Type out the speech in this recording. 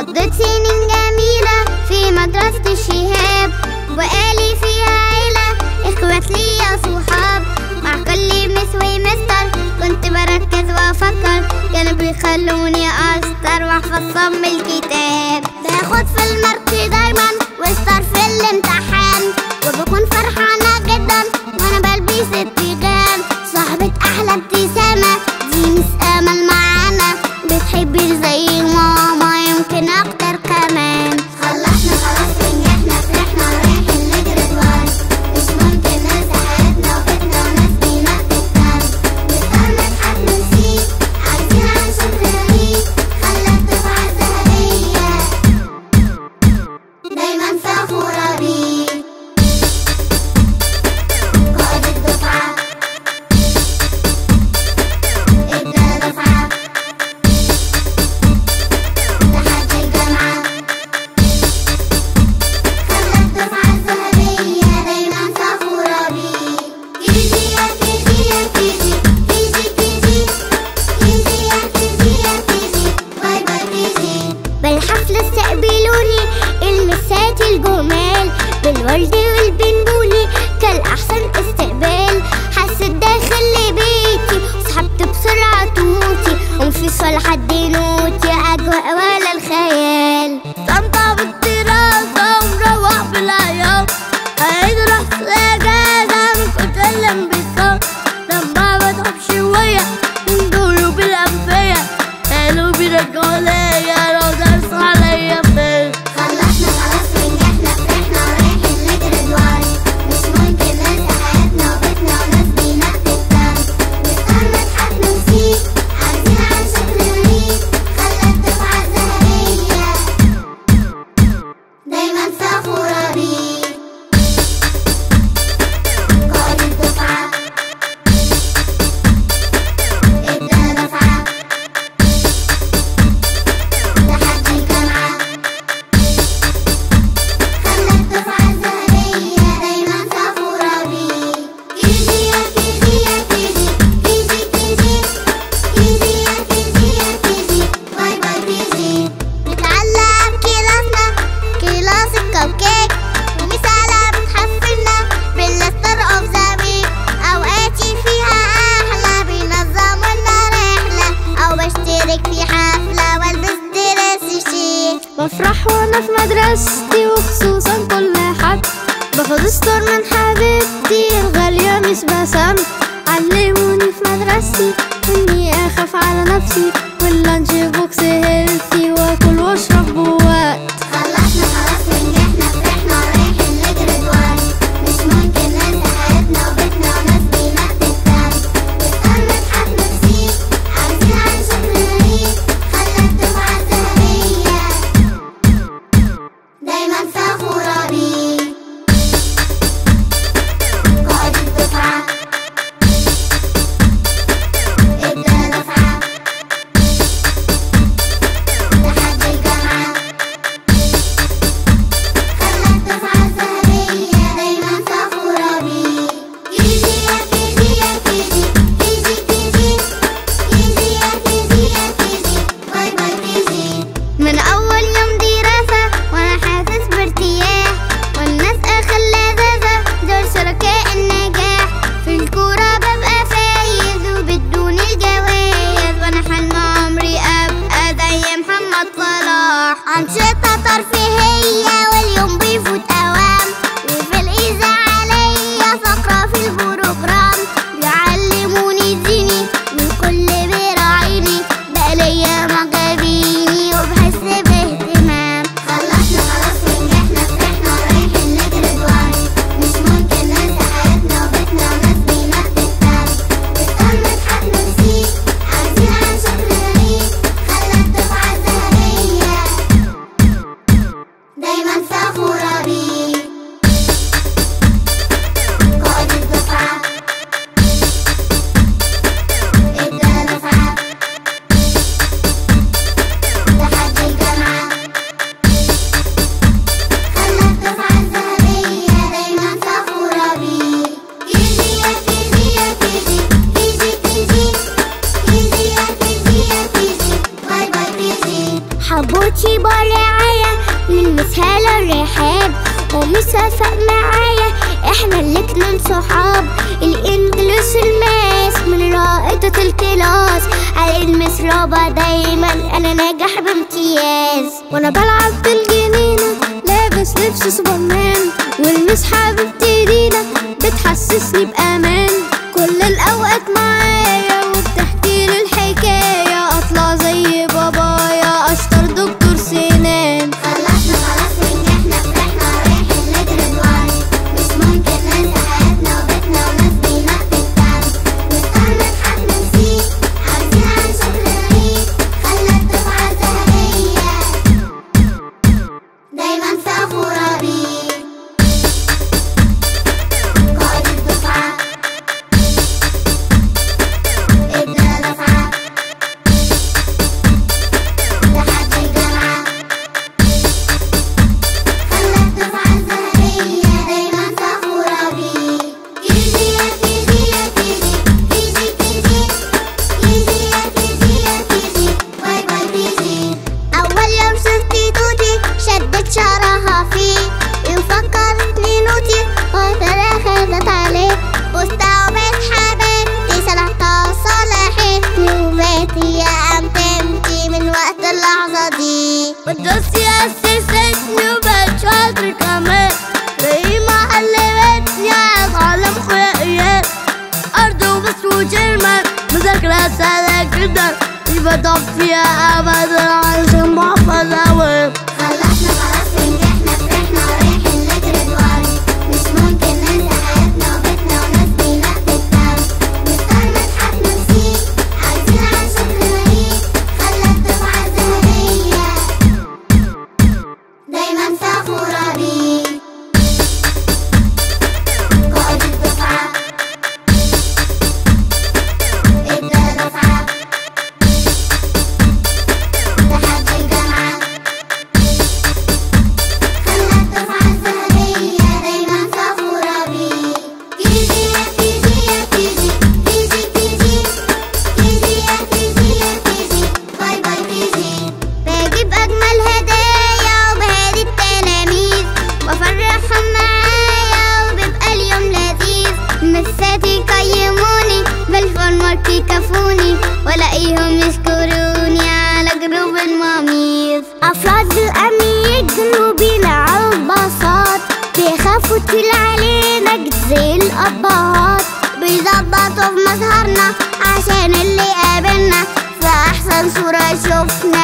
قضيت سنين جميلة في مدرسة الشهاب وقالي فيها عيلة اخوات ليا صحاب مع كل مس ومستر كنت بركز وافكر كانوا بيخلوني اسطر واحفظ صم الكتاب باخد في المارك دايما وستار في الامتحان وبكون فرحانة جدا وانا بلبس التيجان صاحبة احلى ابتسامة دي مس امل معانا بتحبي زي ماما يمكن اكتر كمان خلصنا خلاص ونجحنا فرحنا رايحين نجري دوار مش ممكن ننسى حياتنا وبيتنا وناس بينا بتتكلم نختار نضحك نسيت عايزين عن شكر ليك خلى الدفعة الذهبية دايما فخورة بيك قائد الدفعة ادى دفعة لحد الجامعة خلى الدفعة الذهبية دايما فخورة بيك كيجي يا كيجي يا كيجي كيجي كيجي كيجي يا كيجي يا كيجي باي باي كيجي بالحفل استقبلوني المسات الجمال بالورد والبنبوني كالأحسن استقبال حسيت داخل لبيتي وسحبت بسرعة توتي ومفيش حد نوتي أجواء ولا الخيال استمتع بالدراسة ومروح بالعياط عيد رحت الأجازة من كتر الانبساط لما بتعب شوية من دول بالأنفية قالوا بيرجعوا ليا لو درس عليا فين خلصنا خلاص ونجحنا فرحنا رايحين نجري دوار مش ممكن ننسى حياتنا وبيتنا وناس بينا بتتكلم نختار نضحك نسيت عايزين عن شكر ليك خلى الدفعة الذهبية دايما فخورة بيك قائد الدفعة ادى دفعة لحد الجامعة خلى الدفعة الذهبية دايما فخورة بيك كيجي يا كيجي يا كيجي كيجي كيجي كيجي يا كيجي يا كيجي باي باي كيجي نتعلق بكلاسنا كلاس الكب كيك ومثالة بتحفلنا بالستار اوف ذا ويك اوقاتي فيها احلى بينظموا لنا رحلة او بشترك في حفلة والبس درس شيك بفرح وانا في مدرستي وخصوصا كل حد باخد ستور من حبيبتي الغالية مش بسام علموني في مدرستي اني اخاف على نفسي واللانش بوكس هيلثي واكل واشرب بوقت خلصنا خلاص ونجحنا فرحنا رايحين نجري دوار مش ممكن ننسى حياتنا وبيتنا وناس بينا بتتكلم نختار نضحك نسيت عايزين عن شكر ليك خلى الدفعة الذهبية دايما فخورة بيك قائد الدفعة ادى دفعة ومش وافق معايا احنا الاتنين صحاب الانجليش الماس من رائدة الكلاس على المس رابع دايما انا ناجح بامتياز وانا بلعب بالجنينة لابس لبس سوبرمان والمس حبيبتي دينا بتحسسني بأمان كل الأوقات معايا وبتحكي لي الحكاية أطلع زي بابايا أشطر دكتور سنان خلصنا خلاص ونجحنا فرحنا رايحين نجري بوعي مش ممكن ننسى حياتنا وبيتنا وناس بينقي الدم نختار نضحك نسيت عايزين عن شكل غريب خلى الدفعة ذهبية دايما فخورة بيه قائد الدفعة ادنا دفعة لحد الجامعة خلى الدفعة الذهبية دايما فخورة بيه كيجي يا كيجي يا كيجي كيجي كيجي كيجي يا كيجي يا كيجي باي باي كيجي أول يوم شفتي توتي شدت شعرها فيه وفكرتني نوتي وترى خدت عليه بوستا وبيت حبيبتي صلحتها صلحتني وبيتي يا أمتمتي من وقت اللحظة دي مدرستي أسستني وبقت شاطر كمان زي ما علمتني أتعلم خلقيات أرض وبس وجرمان مذاكرة سهلة جدا مش بتعب فيها أبدا عشان بحفظ أوي خلصنا خلاص ونجحنا فرحنا رايحين نجري بوعي مش ممكن ننسى حياتنا وبيتنا وناس بينقي الدم نختار نضحك نسيت عايزين عن شكل غريب خلى الدفعة الذهبية دايما فخورة بيه قائد الدفعة ادى دفعة لحد الجامعة خلى الدفعة الذهبية دايما فخورة بيه كيجي يا كيجي يا كيجي كيجي كيجي كيجي يا كيجي يا كيجي باي باي كيجي بجيب أجمل هدايا وبهادي التلاميذ وأفرحهم معايا وبيبقى اليوم لذيذ مساتي يقيموني بالفورمارك يكافوني ولاقيهم يشكروني على جروب الماميز أفراد الأمن يجروا بينا على البساط بيخافوا تقول علينا جد زي الأبهات بيظبطوا في مظهرنا عشان اللي قابلنا في أحسن صورة شفنا